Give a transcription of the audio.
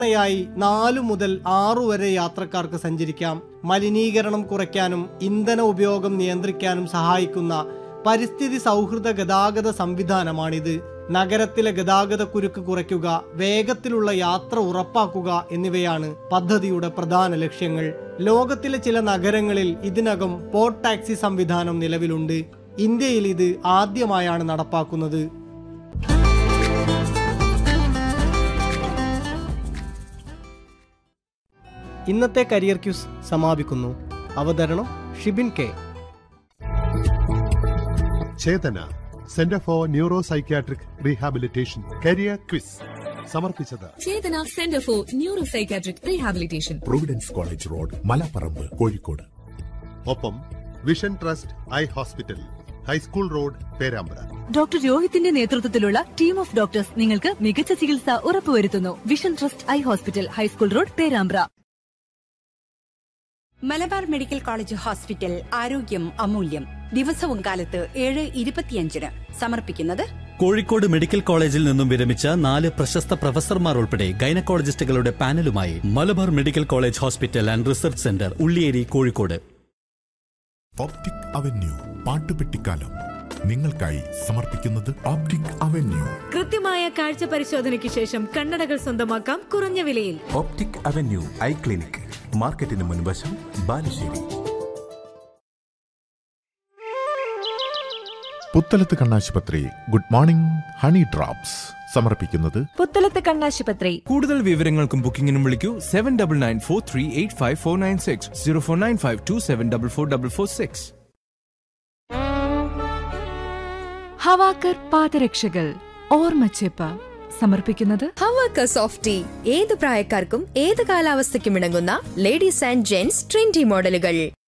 യായി നാലു മുതൽ ആറു വരെ യാത്രക്കാർക്ക് സഞ്ചരിക്കാം മലിനീകരണം കുറയ്ക്കാനും ഇന്ധന ഉപയോഗം നിയന്ത്രിക്കാനും സഹായിക്കുന്ന പരിസ്ഥിതി സൗഹൃദ ഗതാഗത സംവിധാനമാണിത് നഗരത്തിലെ ഗതാഗത കുരുക്ക് കുറയ്ക്കുക വേഗത്തിലുള്ള യാത്ര ഉറപ്പാക്കുക എന്നിവയാണ് പദ്ധതിയുടെ പ്രധാന ലക്ഷ്യങ്ങൾ ലോകത്തിലെ ചില നഗരങ്ങളിൽ ഇതിനകം പോർട്ട് ടാക്സി സംവിധാനം നിലവിലുണ്ട് ഇന്ത്യയിൽ ഇത് ആദ്യമായാണ് നടപ്പാക്കുന്നത് ഇന്നത്തെ കരിയർ ക്യൂസ് സമാപിക്കുന്നു അവതരണം Shibin K Chethana centre for neuro psychiatric rehabilitation career quiz സമർപ്പിച്ചത് Chethana centre for neuro psychiatric rehabilitation providence college road Malaparamba Kozhikode ഒപ്പം vision trust eye hospital high school road Perambra doctor രോഹിത്തിന്റെ നേതൃത്വത്തിലുള്ള ടീം ഓഫ് ഡോക്ടേഴ്സ് നിങ്ങൾക്ക് മികച്ച ചികിത്സ ഉറപ്പുവരുത്തുന്നു vision trust eye hospital high school road Perambra Malabar medical college hospital ആരോഗ്യം അമൂല്യം ദിവസവും കാലത്ത് ഏഴ് ഇരുപത്തിയഞ്ചിന് സമർപ്പിക്കുന്നത് കോഴിക്കോട് മെഡിക്കൽ കോളേജിൽ നിന്നും വിരമിച്ച നാല് പ്രശസ്ത പ്രൊഫസർമാർ ഉൾപ്പെടെ ഗൈനക്കോളജിസ്റ്റുകളുടെ പാനലുമായി Malabar medical college hospital and research centre Ulliyeri Kozhikode optic avenue പാട്ടുപെട്ടിക്കാലം നിങ്ങൾക്കായി സമർപ്പിക്കുന്നത് ഓപ്റ്റിക് അവന്യൂ കൃത്യമായ കാഴ്ച പരിശോധനയ്ക്ക് ശേഷം കണ്ണടകൾ സ്വന്തമാക്കാം കുറഞ്ഞ വിലയിൽ ഓപ്റ്റിക് അവന്യൂ ഐ ക്ലിനിക് മാർക്കറ്റിന് മുൻവശം ബാലുശ്ശേരി പുത്തലത്ത് കണ്ണാശുപത്രി ഗുഡ് മോർണിംഗ് ഹണി ഡ്രോപ്സ് സമർപ്പിക്കുന്നത് പുത്തലത്ത് കണ്ണാശുപത്രി കൂടുതൽ വിവരങ്ങൾക്കും ബുക്കിംഗിനും വിളിക്കൂ seven double nine four three eight five four nine six zero four nine five two seven double four double four six ഹവാക്കർ പാദരക്ഷകൾ ഓർമ്മച്ചെപ്പ സമർപ്പിക്കുന്നത് ഹവാക്ക സോഫ്റ്റി ഏത് പ്രായക്കാർക്കും ഏത് കാലാവസ്ഥയ്ക്കും ഇണങ്ങുന്ന ലേഡീസ് ആൻഡ് ജെന്റ്സ് ട്രെൻഡി മോഡലുകൾ